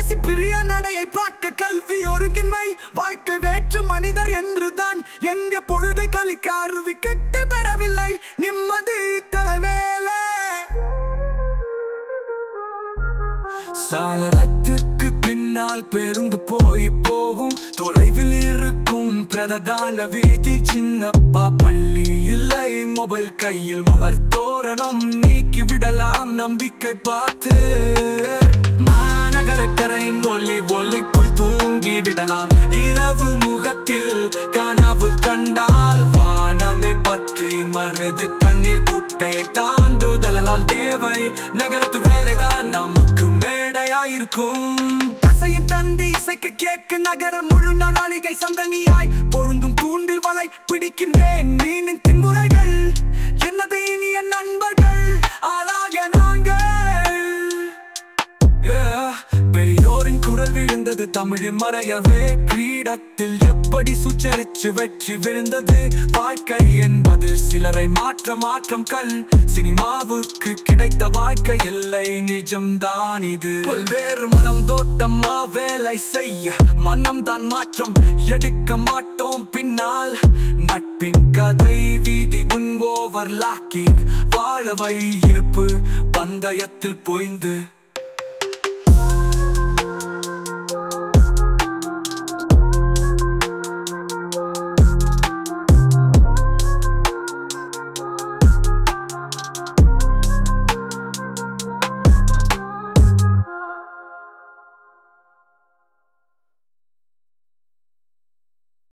பேசி பிரிய நடையை பார்க்க கல்வி ஒருங்கின்மை வாழ்க்கை வேற்று மனிதர் என்றுதான் எங்க பொழுதை கழிக்க அருவி கெட்டு பெறவில்லை நிம்மதி தலைவேலை சாளரத்திற்கு பின்னால் பேருந்து போய் போகும் தொலைவில் இருக்கும் பிரதான வீதி சின்னப்பா பள்ளி இல்லை மொபைல் கையில் அவர் தோரணம் நீக்கி விடலாம் நம்பிக்கை பார்த்து மாநகரக்கரை ஒலி ஒலிக்குள் தூங்கி விடலாம் இரவு முகத்தில் கனவு கண்டால் வானமை பற்றி மருது கண்ணீர் குட்டை தாண்டுதலால் தேவை நகரத்து வேலைதான் நமக்கு மேடையாயிருக்கும் தசையின் தந்தி இசைக்கு கேட்க நகர முழு நாளிகை சந்தனியாய் பொருந்தும் தூண்டில் வலை பிடிக்கின்றேன் மீனின் தின்முறைகள் என்னது இனிய நண்பர்கள் ஆளாக நாங்கள் Yeah. பெரியோரின் குரல் விழுந்தது தமிழில் மறையவே கிரீடத்தில் எப்படி சுச்சரிச்சு வெற்றி விழுந்தது வாழ்க்கை என்பது சிலரை மாற்ற மாற்றம் கல் சினிமாவுக்கு கிடைத்த வாழ்க்கை இல்லை நிஜம்தான் இது பல்வேறு மனம் தோட்டமா வேலை செய்ய மனம் தான் மாற்றம் எடுக்க மாட்டோம் பின்னால் நட்பின் கதை வீதி முன் ஓவர் லாக்கி வாழவை இருப்பு பந்தயத்தில் பொய்ந்து